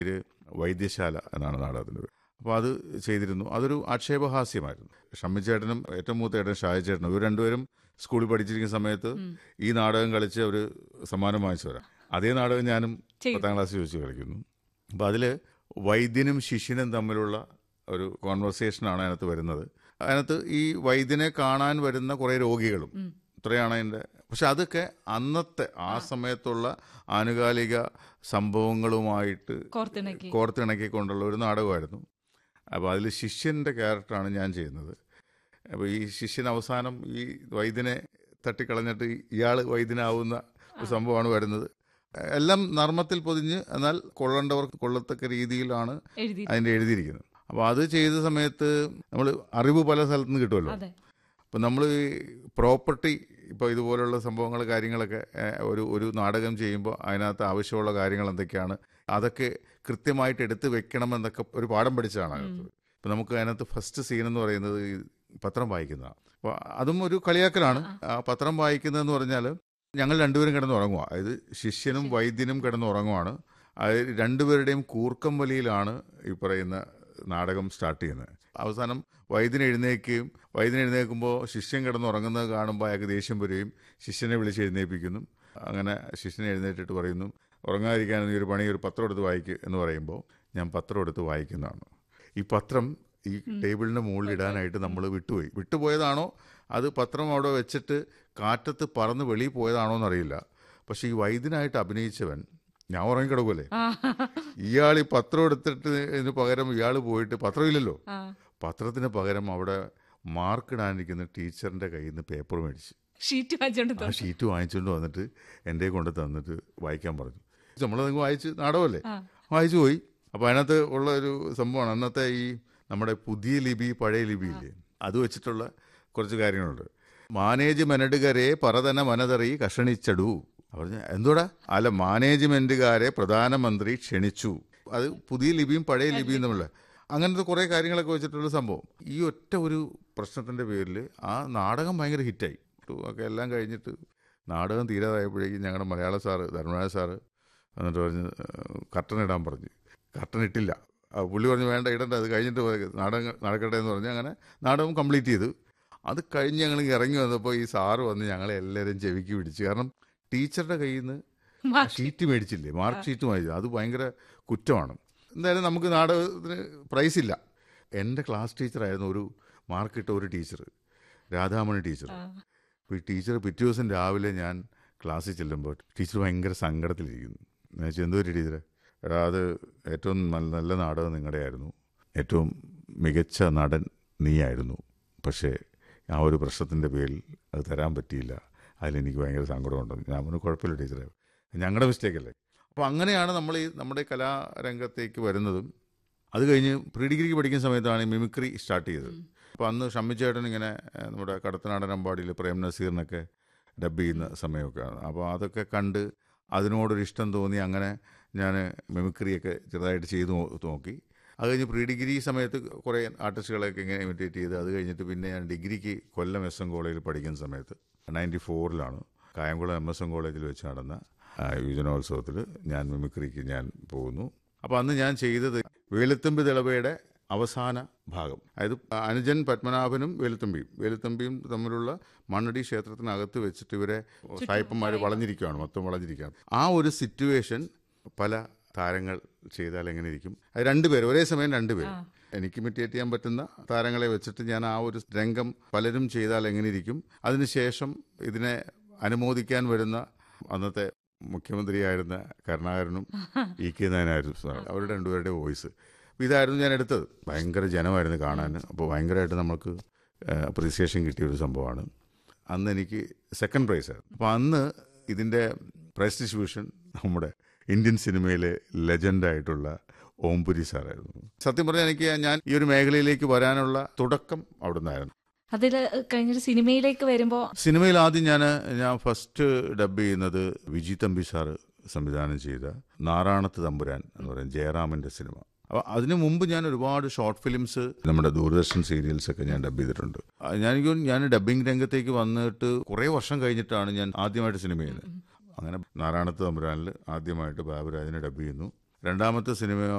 പേര് വൈദ്യശാല എന്നാണ് നാടകത്തിൻ്റെ പേര് അപ്പോൾ അത് ചെയ്തിരുന്നു അതൊരു ആക്ഷേപഹാസ്യമായിരുന്നു ഷമ്മിച്ചേട്ടനും ഏറ്റവും മൂത്ത ഏട്ടൻ ഷായ ചേട്ടനും ഇവർ രണ്ടുപേരും സ്കൂളിൽ പഠിച്ചിരിക്കുന്ന സമയത്ത് ഈ നാടകം കളിച്ച് അവർ സമ്മാനം വാങ്ങിച്ചവരാ അതേ നാടകം ഞാനും ചെയ്തു. പത്താം ക്ലാസ്സിൽ വെച്ച് കളിക്കുന്നു അപ്പോൾ അതിൽ വൈദ്യനും ശിഷ്യനും തമ്മിലുള്ള ഒരു കോൺവെർസേഷനാണ് അതിനകത്ത് വരുന്നത് അതിനകത്ത് ഈ വൈദ്യനെ കാണാൻ വരുന്ന കുറേ രോഗികളും ഇത്രയാണ് അതിൻ്റെ പക്ഷെ അതൊക്കെ അന്നത്തെ ആ സമയത്തുള്ള ആനുകാലിക സംഭവങ്ങളുമായിട്ട് കോർത്തിണക്കി കോർത്തിണക്കിക്കൊണ്ടുള്ള ഒരു നാടകമായിരുന്നു അപ്പോൾ അതിൽ ശിഷ്യൻ്റെ ക്യാരക്ടറാണ് ഞാൻ ചെയ്യുന്നത് അപ്പോൾ ഈ ശിഷ്യൻ അവസാനം ഈ വൈദ്യനെ തട്ടിക്കളഞ്ഞിട്ട് ഇയാൾ വൈദ്യനാവുന്ന ഒരു സംഭവമാണ് വരുന്നത് എല്ലാം നർമ്മത്തിൽ പൊതിഞ്ഞ് എന്നാൽ കൊള്ളേണ്ടവർക്ക് കൊള്ളത്തക്ക രീതിയിലാണ് എഴുതി അതിൻ്റെ എഴുതിയിരിക്കുന്നത് അപ്പോൾ അത് ചെയ്ത സമയത്ത് നമ്മൾ അറിവ് പല സ്ഥലത്തു നിന്ന് കിട്ടുമല്ലോ അതെ അപ്പം നമ്മൾ ഈ പ്രോപ്പർട്ടി ഇപ്പോൾ ഇതുപോലുള്ള സംഭവങ്ങൾ കാര്യങ്ങളൊക്കെ ഏഹ്, ഒരു ഒരു നാടകം ചെയ്യുമ്പോൾ അതിനകത്ത് ആവശ്യമുള്ള കാര്യങ്ങൾ എന്തൊക്കെയാണ് അതൊക്കെ കൃത്യമായിട്ട് എടുത്ത് വെക്കണമെന്നൊക്കെ ഒരു പാഠം പഠിച്ചതാണ് അതിനകത്ത് ഇപ്പം നമുക്ക് അതിനകത്ത് ഫസ്റ്റ് സീൻ എന്ന് പറയുന്നത് ഈ പത്രം വായിക്കുന്നതാണ് അപ്പോൾ അതും ഒരു കളിയാക്കലാണ് ആ പത്രം വായിക്കുന്നതെന്ന് പറഞ്ഞാൽ ഞങ്ങൾ രണ്ടുപേരും കിടന്ന് ഉറങ്ങുക അതായത് ശിഷ്യനും വൈദ്യനും കിടന്ന് ഉറങ്ങുവാണ് അത് രണ്ടുപേരുടെയും കൂർക്കം വലിയിലാണ് ഈ പറയുന്ന നാടകം സ്റ്റാർട്ട് ചെയ്യുന്നത് അവസാനം വൈദ്യൻ എഴുന്നേൽക്കുകയും വൈദ്യൻ എഴുന്നേൽക്കുമ്പോൾ ശിഷ്യൻ കിടന്ന് ഉറങ്ങുന്നത് കാണുമ്പോൾ അയാൾക്ക് ദേഷ്യം വരികയും ശിഷ്യനെ വിളിച്ച് എഴുന്നേൽപ്പിക്കുന്നു അങ്ങനെ ശിഷ്യനെ എഴുന്നേറ്റിട്ട് പറയുന്നു ഉറങ്ങാതിരിക്കാൻ നീ ഒരു പണി ഒരു പത്രം എടുത്ത് വായിക്കുക എന്ന് പറയുമ്പോൾ ഞാൻ പത്രം എടുത്ത് വായിക്കുന്നതാണ് ഈ പത്രം ഈ ടേബിളിൻ്റെ മുകളിൽ ഇടാനായിട്ട് നമ്മൾ വിട്ടുപോയി വിട്ടുപോയതാണോ അത് പത്രം അവിടെ വെച്ചിട്ട് കാറ്റത്ത് പറന്ന് വെളിയിൽ പോയതാണോ എന്നറിയില്ല പക്ഷേ ഈ വൈദ്യനായിട്ട് അഭിനയിച്ചവൻ ഞാൻ ഉറങ്ങിക്കിടക്കൂലേ ആ ഇയാൾ ഈ പത്രം എടുത്തിട്ട് ഇതിന് പകരം ഇയാൾ പോയിട്ട് പത്രമില്ലല്ലോ ആ. പത്രത്തിന് പകരം അവിടെ മാർക്കിടാനിരിക്കുന്ന ടീച്ചറിൻ്റെ കയ്യിൽ നിന്ന് പേപ്പർ മേടിച്ച് ഷീറ്റ് വാങ്ങിച്ചോണ്ട് ആ തന്നു. ഷീറ്റ് വാങ്ങിച്ചുകൊണ്ട് വന്നിട്ട് എൻ്റെ കൊണ്ട് തന്നിട്ട് വായിക്കാൻ പറഞ്ഞു നമ്മളത് വായിച്ച് നാടകമല്ലേ ആ. വായിച്ചു പോയി അപ്പോൾ അതിനകത്ത് ഉള്ള ഒരു സംഭവമാണ് അന്നത്തെ ഈ നമ്മുടെ പുതിയ ലിപി പഴയ ലിപിയില്ലേ അത് വെച്ചിട്ടുള്ള കുറച്ച് കാര്യങ്ങളുണ്ട് മാനേജ്മെൻറ്റുകാരെ പറതന മനതറി കഷണിച്ചടു പറഞ്ഞ എന്തോടാ അല്ല മാനേജ്മെൻറ്റുകാരെ പ്രധാനമന്ത്രി ക്ഷണിച്ചു അത് പുതിയ ലിപിയും പഴയ ലിപിയും തമ്മിലുള്ള അങ്ങനത്തെ കുറേ കാര്യങ്ങളൊക്കെ വെച്ചിട്ടുള്ള സംഭവം ഈ ഒറ്റ ഒരു പ്രശ്നത്തിൻ്റെ പേരിൽ ആ നാടകം ഭയങ്കര ഹിറ്റായി ഒക്കെ എല്ലാം കഴിഞ്ഞിട്ട് നാടകം തീരാതായപ്പോഴേക്കും ഞങ്ങളുടെ മലയാള സാറ് ധർമ്മരാജ സാറ് എന്നിട്ട് പറഞ്ഞ് കർട്ടൻ ഇടാൻ പറഞ്ഞു കർട്ടൻ ഇട്ടില്ല ആ പുള്ളി പറഞ്ഞു വേണ്ട ഇടണ്ട അത് കഴിഞ്ഞിട്ട് പോയി. നാടകം നടക്കട്ടെ എന്ന് പറഞ്ഞ് അങ്ങനെ നാടകം കംപ്ലീറ്റ് ചെയ്തു അത് കഴിഞ്ഞ് ഞങ്ങൾ ഇറങ്ങി വന്നപ്പോൾ ഈ സാറ് വന്ന് ഞങ്ങളെ എല്ലാവരും ചെവിക്ക് പിടിച്ചു കാരണം ടീച്ചറുടെ കയ്യിൽ നിന്ന് മാർക്ക് ഷീറ്റ് മേടിച്ചില്ലേ മാർക്ക് ഷീറ്റ് മേടിച്ചു അത് ഭയങ്കര കുറ്റമാണ് എന്തായാലും നമുക്ക് നാടകത്തിന് പ്രൈസ് ഇല്ല എൻ്റെ ക്ലാസ് ടീച്ചറായിരുന്നു ഒരു മാർക്കിട്ട ഒരു ടീച്ചർ രാധാമണി ടീച്ചർ അപ്പോൾ ഈ ടീച്ചർ പിറ്റേ ദിവസം രാവിലെ ഞാൻ ക്ലാസ്സിൽ ചെല്ലുമ്പോൾ ടീച്ചർ ഭയങ്കര സങ്കടത്തിലിരിക്കുന്നു ഞാൻ ചോദിച്ചു എന്തോ ഒരു ടീച്ചറെ എടാ അത് ഏറ്റവും നല്ല നല്ല നാടകം നിങ്ങളുടെ ആയിരുന്നു ഏറ്റവും മികച്ച നടൻ നീയായിരുന്നു പക്ഷേ ആ ഒരു പ്രശ്നത്തിൻ്റെ പേരിൽ അത് തരാൻ പറ്റിയില്ല അതിലെനിക്ക് ഭയങ്കര സങ്കടമുണ്ട് ഞാൻ പറഞ്ഞു കുഴപ്പമില്ല ടീച്ചറെ ഞങ്ങളുടെ മിസ്റ്റേക്കല്ലേ അപ്പോൾ അങ്ങനെയാണ് നമ്മൾ ഈ നമ്മുടെ കലാരംഗത്തേക്ക് വരുന്നതും അത് കഴിഞ്ഞ് പ്രീ ഡിഗ്രിക്ക് പഠിക്കുന്ന സമയത്താണ് ഈ മിമിക്രി സ്റ്റാർട്ട് ചെയ്തത് അപ്പോൾ അന്ന് ഷമ്മിച്ചേട്ടൻ ഇങ്ങനെ ഏഹ്, നമ്മുടെ കടത്തനാടൻ അമ്പാടിയിൽ പ്രേം നസീറിനൊക്കെ ഡബ് ചെയ്യുന്ന സമയമൊക്കെയാണ് അപ്പോൾ അതൊക്കെ കണ്ട് അതിനോടൊരു ഇഷ്ടം തോന്നി അങ്ങനെ ഞാൻ മിമിക്രിയൊക്കെ ചെറുതായിട്ട് ചെയ്ത് നോ- നോക്കി അത് കഴിഞ്ഞ് പ്രീ ഡിഗ്രി സമയത്ത് കുറേ ആർട്ടിസ്റ്റുകളെയൊക്കെ ഇങ്ങനെ ഇമിറ്റേറ്റ് ചെയ്ത് അത് കഴിഞ്ഞിട്ട് പിന്നെ ഞാൻ ഡിഗ്രിക്ക് കൊല്ലം എസ് എൻ കോളേജിൽ പഠിക്കുന്ന സമയത്ത് നയൻറ്റി ഫോറിലാണ് കായംകുളം എം എസ് എൻ കോളേജിൽ വെച്ച് നടന്ന ആ, യുവജനോത്സവത്തിൽ ഞാൻ മിമിക്രിക്ക് ഞാൻ പോകുന്നു അപ്പോൾ അന്ന് ഞാൻ ചെയ്തത് വേലുത്തമ്പി തിളവയുടെ അവസാന ഭാഗം അതായത് അനുജൻ പത്മനാഭനും വേലുത്തമ്പിയും വേലുത്തമ്പിയും തമ്മിലുള്ള മണ്ണടി ക്ഷേത്രത്തിനകത്ത് വെച്ചിട്ട് ഇവരെ സായിപ്പന്മാർ വളഞ്ഞിരിക്കുകയാണ് മൊത്തം വളഞ്ഞിരിക്കുകയാണ് ആ ഒരു സിറ്റുവേഷൻ പല താരങ്ങൾ ചെയ്താൽ എങ്ങനെ ഇരിക്കും അത് രണ്ടുപേരും ഒരേ സമയം രണ്ടുപേരും എനിക്ക് ഇമിറ്റേറ്റ് ചെയ്യാൻ പറ്റുന്ന താരങ്ങളെ വെച്ചിട്ട് ഞാൻ ആ ഒരു രംഗം പലരും ചെയ്താൽ എങ്ങനെ ഇരിക്കും അതിനുശേഷം ഇതിനെ അനുമോദിക്കാൻ വരുന്ന അന്നത്തെ മുഖ്യമന്ത്രിയായിരുന്ന കരുണാകരനും ഇ കെ നായനായിരുന്നു സാർ അവരുടെ രണ്ടുപേരുടെ വോയിസ് അപ്പോൾ ഇതായിരുന്നു ഞാൻ എടുത്തത് ഭയങ്കര ജനമായിരുന്നു കാണാൻ അപ്പോൾ ഭയങ്കരമായിട്ട് നമുക്ക് അപ്രീസിയേഷൻ കിട്ടിയ ഒരു സംഭവമാണ് അന്ന് എനിക്ക് സെക്കൻഡ് പ്രൈസ് ആയിരുന്നു അപ്പോൾ അന്ന് ഇതിൻ്റെ പ്രൈസ് ഡിസ്ട്രിബ്യൂഷൻ നമ്മുടെ ഇന്ത്യൻ സിനിമയിലെ ലെജൻഡായിട്ടുള്ള ഓംപുരി സാറായിരുന്നു സത്യം പറഞ്ഞാൽ എനിക്ക് ഞാൻ ഈ ഒരു മേഖലയിലേക്ക് വരാനുള്ള തുടക്കം അവിടെ നിന്നായിരുന്നു അതിൽ കഴിഞ്ഞൊരു സിനിമയിലേക്ക് വരുമ്പോ സിനിമയിൽ ആദ്യം ഞാൻ ഞാൻ ഫസ്റ്റ് ഡബ് ചെയ്യുന്നത് വിജി തമ്പി സാറ് സംവിധാനം ചെയ്ത നാറാണത്ത് തമ്പുരാൻ എന്ന് പറയുന്ന ജയറാമിൻ്റെ സിനിമ അപ്പോൾ അതിനു മുമ്പ് ഞാൻ ഒരുപാട് ഷോർട്ട് ഫിലിംസ് നമ്മുടെ ദൂരദർശൻ സീരിയൽസ് ഒക്കെ ഞാൻ ഡബ് ചെയ്തിട്ടുണ്ട് ആ, ഞാൻ എനിക്ക് തോന്നുന്നു ഞാൻ ഡബിങ് രംഗത്തേക്ക് വന്നിട്ട് കുറേ വർഷം കഴിഞ്ഞിട്ടാണ് ഞാൻ ആദ്യമായിട്ട് സിനിമ ചെയ്യുന്നത് അങ്ങനെ നാരായണത്ത് തമ്പുരാനിൽ ആദ്യമായിട്ട് ബാബുരാജിനെ ഡബ് ചെയ്യുന്നു രണ്ടാമത്തെ സിനിമ